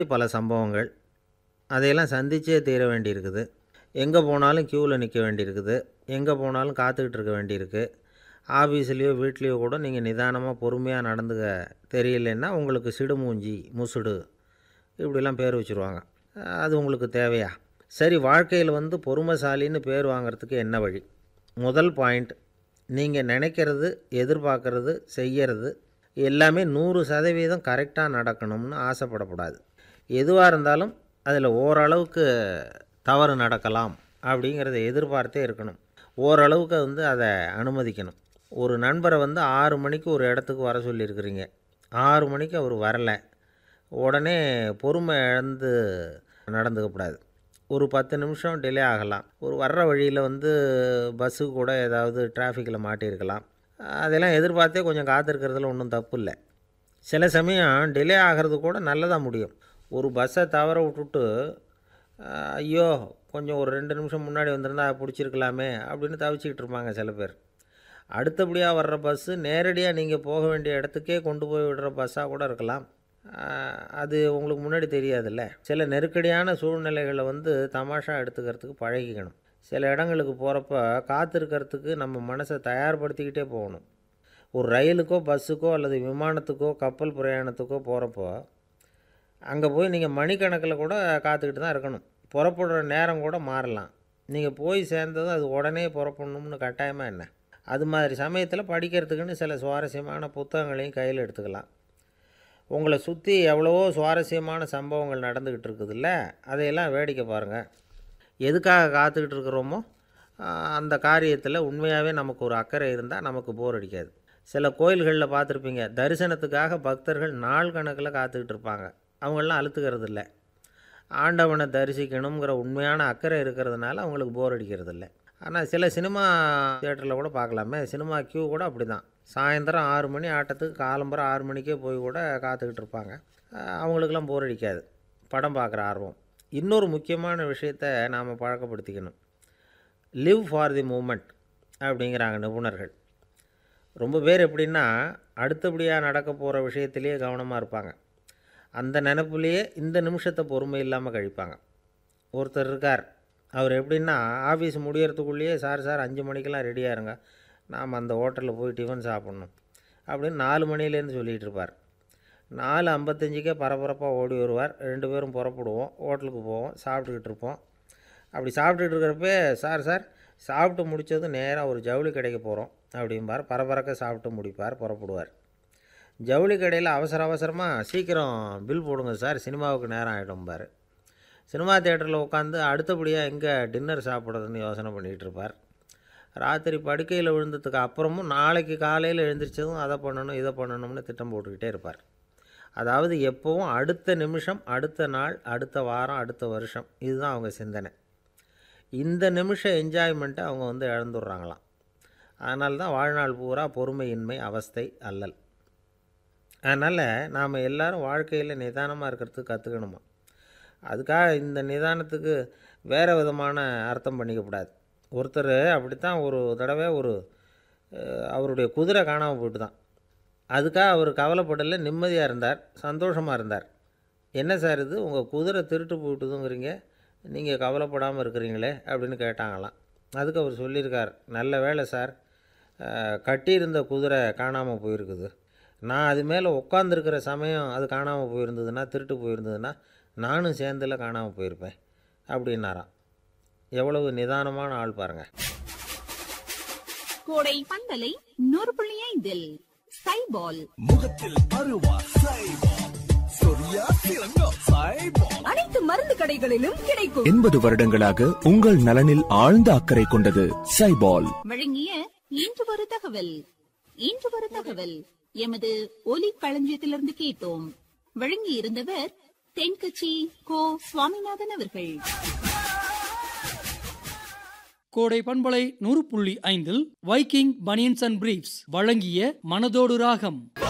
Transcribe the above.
பல சம்பவங்கள் அதையெல்லாம் சந்திச்சே தீர வேண்டியிருக்குது எங்கே போனாலும் க்யூவில் நிற்க வேண்டியிருக்குது எங்கே போனாலும் காத்துக்கிட்டு இருக்க வேண்டியிருக்கு ஆஃபீஸ்லேயோ வீட்லேயோ கூட நீங்கள் நிதானமாக பொறுமையாக நடந்துக்க தெரியலன்னா உங்களுக்கு சிடுமூஞ்சி முசுடு இப்படிலாம் பேர் வச்சுருவாங்க அது உங்களுக்கு தேவையா சரி வாழ்க்கையில் வந்து பொறுமைசாலின்னு பேர் வாங்குறதுக்கு என்ன வழி முதல் பாயிண்ட் நீங்கள் நினைக்கிறது எதிர்பார்க்கறது செய்யறது எல்லாமே நூறு சதவீதம் கரெக்டாக நடக்கணும்னு ஆசைப்படக்கூடாது எதுவாக இருந்தாலும் அதில் ஓரளவுக்கு தவறு நடக்கலாம் அப்படிங்கிறத எதிர்பார்த்தே இருக்கணும் ஓரளவுக்கு வந்து அதை அனுமதிக்கணும் ஒரு நண்பரை வந்து ஆறு மணிக்கு ஒரு இடத்துக்கு வர சொல்லியிருக்கிறீங்க ஆறு மணிக்கு அவர் வரலை உடனே பொறுமை இழந்து நடந்துக்கக்கூடாது ஒரு பத்து நிமிஷம் டிலே ஆகலாம் ஒரு வர்ற வழியில் வந்து பஸ்ஸு கூட ஏதாவது டிராஃபிக்கில் மாட்டியிருக்கலாம் அதெல்லாம் எதிர்பார்த்தே கொஞ்சம் காத்திருக்கிறதுல ஒன்றும் தப்பு இல்லை சில சமயம் டிலே ஆகிறது கூட நல்லதாக முடியும் ஒரு பஸ்ஸை தவற விட்டுட்டு அஹ், ஐயோ கொஞ்சம் ஒரு ரெண்டு நிமிஷம் முன்னாடி வந்திருந்தா பிடிச்சிருக்கலாமே அப்படின்னு தவிச்சிக்கிட்டு இருப்பாங்க சில பேர் அடுத்தபடியாக வர்ற பஸ்ஸு நேரடியாக நீங்கள் போக வேண்டிய இடத்துக்கே கொண்டு போய் விடுற பஸ்ஸாக கூட இருக்கலாம் ஆஹ், அது உங்களுக்கு முன்னாடி தெரியாதுல்ல சில நெருக்கடியான சூழ்நிலைகளை வந்து தமாஷா எடுத்துக்கிறதுக்கு பழகிக்கணும் சில இடங்களுக்கு போகிறப்ப காத்திருக்கிறதுக்கு நம்ம மனசை தயார்படுத்திக்கிட்டே போகணும் ஒரு ரயிலுக்கோ பஸ்ஸுக்கோ அல்லது விமானத்துக்கோ கப்பல் பிரயாணத்துக்கோ போகிறப்போ அங்கே போய் நீங்கள் மணிக்கணக்கில் கூட காத்துக்கிட்டு தான் இருக்கணும் புறப்படுற நேரம் கூட மாறலாம் நீங்கள் போய் சேர்ந்ததும் அது உடனே புறப்படணும்னு கட்டாயமாக என்ன அது மாதிரி சமயத்தில் படிக்கிறதுக்குன்னு சில சுவாரஸ்யமான புத்தகங்களையும் கையில் எடுத்துக்கலாம் உங்களை சுற்றி எவ்வளவோ சுவாரஸ்யமான சம்பவங்கள் நடந்துக்கிட்டு இருக்குதுல்ல அதையெல்லாம் வேடிக்கை பாருங்கள் எதுக்காக காத்துக்கிட்டு இருக்கிறோமோ ஆஹ், அந்த காரியத்தில் உண்மையாகவே நமக்கு ஒரு அக்கறை இருந்தால் நமக்கு போர் அடிக்காது சில கோயில்களில் பார்த்துருப்பீங்க தரிசனத்துக்காக பக்தர்கள் நாள் கணக்கில் காத்துக்கிட்டு இருப்பாங்க அவங்களாம் அழுத்துக்கிறது இல்லை ஆண்டவனை தரிசிக்கணுங்கிற உண்மையான அக்கறை இருக்கிறதுனால அவங்களுக்கு போர் அடிக்கிறது இல்லை ஆனால் சில சினிமா தியேட்டரில் கூட பார்க்கலாமே சினிமா கியூ கூட அப்படி தான் சாயந்தரம் ஆறு மணி ஆட்டத்துக்கு காலம்பரம் ஆறு மணிக்கே போய் கூட காத்துக்கிட்டு இருப்பாங்க அஹ் அவங்களுக்கெல்லாம் போர் அடிக்காது படம் பார்க்குற ஆர்வம் இன்னொரு முக்கியமான விஷயத்த நாம் பழக்கப்படுத்திக்கணும் லிவ் ஃபார் தி மூமெண்ட் அப்படிங்கிறாங்க நிபுணர்கள் ரொம்ப பேர் எப்படின்னா அடுத்தபடியாக நடக்க போகிற விஷயத்திலேயே கவனமாக இருப்பாங்க அந்த நினப்புலேயே இந்த நிமிஷத்தை பொறுமை இல்லாமல் கழிப்பாங்க ஒருத்தர் இருக்கார் அவர் எப்படின்னா ஆஃபீஸ் முடியறதுக்குள்ளேயே சார் சார் அஞ்சு மணிக்கெல்லாம் ரெடியாக இருங்க நாம் அந்த ஹோட்டலில் போய் டிஃபன் சாப்பிட்ணும் அப்படின்னு நாலு மணிலேருந்து சொல்லிகிட்டு இருப்பார் நாலு ஐம்பத்தஞ்சுக்கே பரபரப்பாக ஓடி வருவார் ரெண்டு பேரும் புறப்படுவோம் ஹோட்டலுக்கு போவோம் சாப்பிட்டுக்கிட்டு இருப்போம் அப்படி சாப்பிட்டுட்டு இருக்கிறப்பே சார் சார் சாப்பிட்டு முடித்ததும் நேராக ஒரு ஜவுளி கடைக்கு போகிறோம் அப்படிம்பார் பரபரக்க சாப்பிட்டு முடிப்பார் புறப்படுவார் ஜவுளி கடையில் அவசர அவசரமாக சீக்கிரம் பில் போடுங்க சார் சினிமாவுக்கு நேரம் ஆகிடும்பார் சினிமா தேட்டரில் உட்காந்து அடுத்தபடியாக எங்கே டின்னர் சாப்பிட்றதுன்னு யோசனை பண்ணிகிட்டு இருப்பார் ராத்திரி படுக்கையில் விழுந்ததுக்கு அப்புறமும் நாளைக்கு காலையில் எழுந்திரிச்சதும் அதை பண்ணணும் இதை பண்ணணும்னு திட்டம் போட்டுக்கிட்டே இருப்பார் அதாவது எப்போவும் அடுத்த நிமிஷம் அடுத்த நாள் அடுத்த வாரம் அடுத்த வருஷம் இதுதான் அவங்க சிந்தனை இந்த நிமிஷம் என்ஜாய்மெண்ட்டை அவங்க வந்து இழந்துடுறாங்களாம் அதனால தான் வாழ்நாள் பூரா பொறுமையின்மை அவஸ்தை அல்லல் அதனால் நாம் எல்லாரும் வாழ்க்கையில் நிதானமாக இருக்கிறதுக்கு கற்றுக்கணுமா அதுக்காக இந்த நிதானத்துக்கு வேறு விதமான அர்த்தம் பண்ணிக்கக்கூடாது ஒருத்தர் அப்படித்தான் ஒரு தடவை ஒரு அஹ், அவருடைய குதிரை காணாமல் போயிட்டு தான் அதுக்காக அவர் கவலைப்படல நிம்மதியாக இருந்தார் சந்தோஷமாக இருந்தார் என்ன சார் இது உங்கள் குதிரை திருட்டு போயிட்டுதுங்கிறீங்க நீங்கள் கவலைப்படாமல் இருக்கிறீங்களே அப்படின்னு கேட்டாங்களாம் அதுக்கு அவர் சொல்லியிருக்கார் நல்ல வேலை சார் அஹ், கட்டியிருந்த குதிரை காணாமல் போயிருக்குது நான் அது மேலே உட்காந்துருக்கிற சமயம் அது காணாமல் போயிருந்ததுன்னா திருட்டு போயிருந்ததுன்னா நானும் சேர்ந்தில் காணாமல் போயிருப்பேன் அப்படின்னாராம் எவ்வளவு நிதானமான ஆள் பாருங்கள் கோடை பந்தலை நூறு புள்ளி ஐந்தில் சைபால் முகத்தில் அருவா சைபால் சொரியா சிறங்கோ சைபால் அனைத்து மருந்து கடைகளிலும் கிடைக்கும் எண்பது வருடங்களாக உங்கள் நலனில் ஆழ்ந்த அக்கறை கொண்டது சைபால் வழங்கிய இன்று ஒரு தகவல் இன்று ஒரு தகவல் எமது ஒலி களஞ்சியத்திலிருந்து கேட்டோம் வழங்கி இருந்தவர் தென்கட்சி கோ சுவாமிநாதன் அவர்கள் கோடை பண்பலை நூறு புள்ளி ஐந்தில் வைக்கிங் பனியன்ஸ் அண்ட் பிரீப்ஸ் வழங்கிய மனதோடு ராகம்